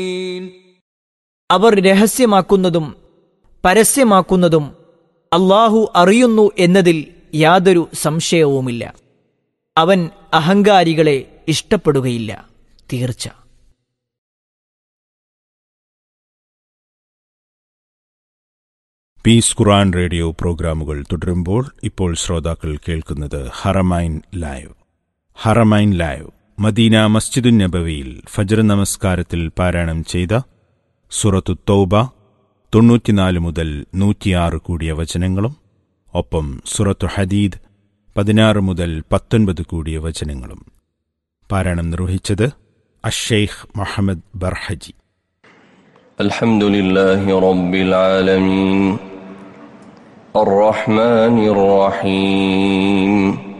അവർ രഹസ്യമാക്കുന്നതും പരസ്യമാക്കുന്നതും അള്ളാഹു അറിയുന്നു എന്നതിൽ യാതൊരു സംശയവുമില്ല അവൻ അഹങ്കാരികളെ ഇഷ്ടപ്പെടുകയില്ല തീർച്ച പീസ് ഖുറാൻ റേഡിയോ പ്രോഗ്രാമുകൾ തുടരുമ്പോൾ ഇപ്പോൾ ശ്രോതാക്കൾ കേൾക്കുന്നത് Haramain live Haramain live Medina മസ്ജിദുൻ നബവിയിൽ ഫജർ നമസ്കാരത്തിൽ പാരായണം ചെയ്ത സുറത്തു തൗബ തൊണ്ണൂറ്റിനാല് മുതൽ നൂറ്റിയാറ് കൂടിയ വചനങ്ങളും ഒപ്പം സുറത്തു ഹദീദ് പതിനാറ് മുതൽ പത്തൊൻപത് കൂടിയ വചനങ്ങളും പാരായണം നിർവഹിച്ചത് അഷെയ്ഖ് മുഹമ്മദ് ബർഹജി الحمد لله رب العالمين الرحمن الرحيم